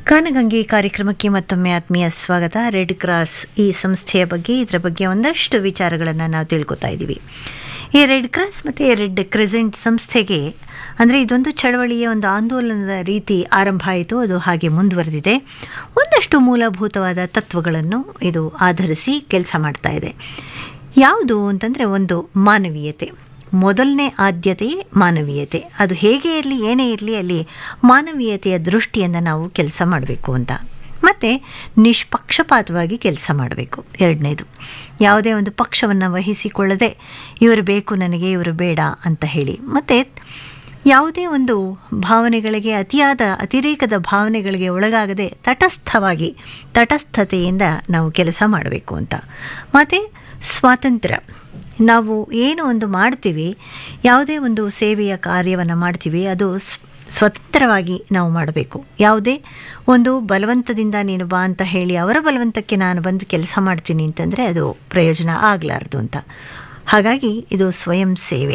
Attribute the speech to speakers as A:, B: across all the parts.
A: ಗಾನಗಂಗೆ ಕಾರ್ಯಕ್ರಮಕ್ಕೆ ಮತ್ತೊಮ್ಮೆ ಆತ್ಮೀಯ ಸ್ವಾಗತ ರೆಡ್ ಕ್ರಾಸ್ ಈ ಸಂಸ್ಥೆಯ ಬಗ್ಗೆ ಇದರ ಬಗ್ಗೆ ಒಂದಷ್ಟು ವಿಚಾರಗಳನ್ನು ನಾವು ತಿಳ್ಕೊತಾ ಇದ್ದೀವಿ ಈ ರೆಡ್ ಕ್ರಾಸ್ ಮತ್ತು ರೆಡ್ ಕ್ರೆಸೆಂಟ್ ಸಂಸ್ಥೆಗೆ ಅಂದರೆ ಇದೊಂದು ಚಳವಳಿಯ ಒಂದು ಆಂದೋಲನದ ರೀತಿ ಆರಂಭ ಆಯಿತು ಅದು ಹಾಗೆ ಮುಂದುವರೆದಿದೆ ಒಂದಷ್ಟು ಮೂಲಭೂತವಾದ ತತ್ವಗಳನ್ನು ಇದು ಆಧರಿಸಿ ಕೆಲಸ ಮಾಡ್ತಾ ಇದೆ ಯಾವುದು ಅಂತಂದರೆ ಒಂದು ಮಾನವೀಯತೆ ಮೊದಲನೇ ಆದ್ಯತೆ ಮಾನವೀಯತೆ ಅದು ಹೇಗೆ ಇರಲಿ ಏನೇ ಇರಲಿ ಅಲ್ಲಿ ಮಾನವೀಯತೆಯ ದೃಷ್ಟಿಯಿಂದ ನಾವು ಕೆಲಸ ಮಾಡಬೇಕು ಅಂತ ಮತ್ತು ನಿಷ್ಪಕ್ಷಪಾತವಾಗಿ ಕೆಲಸ ಮಾಡಬೇಕು ಎರಡನೇದು ಯಾವುದೇ ಒಂದು ಪಕ್ಷವನ್ನು ವಹಿಸಿಕೊಳ್ಳದೆ ಇವರು ಬೇಕು ನನಗೆ ಇವರು ಬೇಡ ಅಂತ ಹೇಳಿ ಮತ್ತು ಯಾವುದೇ ಒಂದು ಭಾವನೆಗಳಿಗೆ ಅತಿಯಾದ ಅತಿರೇಕದ ಭಾವನೆಗಳಿಗೆ ಒಳಗಾಗದೆ ತಟಸ್ಥವಾಗಿ ತಟಸ್ಥತೆಯಿಂದ ನಾವು ಕೆಲಸ ಮಾಡಬೇಕು ಅಂತ ಮತ್ತು ಸ್ವಾತಂತ್ರ್ಯ ನಾವು ಏನು ಒಂದು ಮಾಡ್ತೀವಿ ಯಾವುದೇ ಒಂದು ಸೇವೆಯ ಕಾರ್ಯವನ್ನು ಮಾಡ್ತೀವಿ ಅದು ಸ್ವತಂತ್ರವಾಗಿ ನಾವು ಮಾಡಬೇಕು ಯಾವುದೇ ಒಂದು ಬಲವಂತದಿಂದ ನೀನು ಬಾ ಅಂತ ಹೇಳಿ ಅವರ ಬಲವಂತಕ್ಕೆ ನಾನು ಬಂದು ಕೆಲಸ ಮಾಡ್ತೀನಿ ಅಂತಂದರೆ ಅದು ಪ್ರಯೋಜನ ಆಗಲಾರ್ದು ಅಂತ ಹಾಗಾಗಿ ಇದು ಸ್ವಯಂ ಸೇವೆ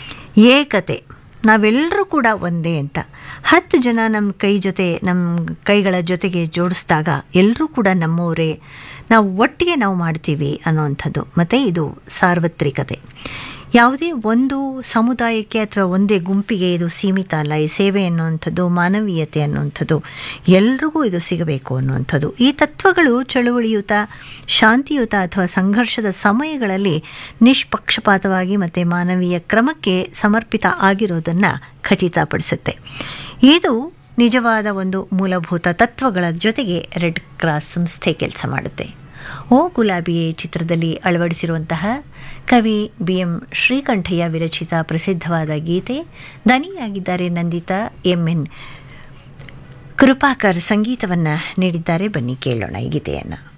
A: ಏಕತೆ ನಾವೆಲ್ಲರೂ ಕೂಡ ಒಂದೇ ಅಂತ ಹತ್ತು ಜನ ನಮ್ಮ ಕೈ ಜೊತೆ ನಮ್ಮ ಕೈಗಳ ಜೊತೆಗೆ ಜೋಡಿಸಿದಾಗ ಎಲ್ಲರೂ ಕೂಡ ನಮ್ಮವರೇ ನಾವು ಒಟ್ಟಿಗೆ ನಾವು ಮಾಡ್ತೀವಿ ಅನ್ನೋವಂಥದ್ದು ಮತ್ತು ಇದು ಸಾರ್ವತ್ರಿಕತೆ ಯಾವುದೇ ಒಂದು ಸಮುದಾಯಕ್ಕೆ ಅಥವಾ ಒಂದೇ ಗುಂಪಿಗೆ ಇದು ಸೀಮಿತ ಅಲ್ಲ ಈ ಸೇವೆ ಅನ್ನುವಂಥದ್ದು ಮಾನವೀಯತೆ ಅನ್ನುವಂಥದ್ದು ಎಲ್ರಿಗೂ ಇದು ಸಿಗಬೇಕು ಅನ್ನುವಂಥದ್ದು ಈ ತತ್ವಗಳು ಚಳುವಳಿಯುತ ಶಾಂತಿಯುತ ಅಥವಾ ಸಂಘರ್ಷದ ಸಮಯಗಳಲ್ಲಿ ನಿಷ್ಪಕ್ಷಪಾತವಾಗಿ ಮತ್ತು ಮಾನವೀಯ ಕ್ರಮಕ್ಕೆ ಸಮರ್ಪಿತ ಆಗಿರೋದನ್ನು ಖಚಿತಪಡಿಸುತ್ತೆ ಇದು ನಿಜವಾದ ಒಂದು ಮೂಲಭೂತ ತತ್ವಗಳ ಜೊತೆಗೆ ರೆಡ್ ಕ್ರಾಸ್ ಸಂಸ್ಥೆ ಕೆಲಸ ಮಾಡುತ್ತೆ ಓ ಗುಲಾಬಿಯೇ ಚಿತ್ರದಲ್ಲಿ ಅಳವಡಿಸಿರುವಂತಹ ಕವಿ ಬಿ ಎಂ ಶ್ರೀಕಂಠಯ್ಯ ವಿರಚಿತ ಪ್ರಸಿದ್ಧವಾದ ಗೀತೆ ದನಿಯಾಗಿದ್ದಾರೆ ನಂದಿತಾ ಎಂ ಎನ್ ಕೃಪಾಕರ್ ಸಂಗೀತವನ್ನು ನೀಡಿದ್ದಾರೆ ಬನ್ನಿ ಕೇಳೋಣ ಈ ಗೀತೆಯನ್ನು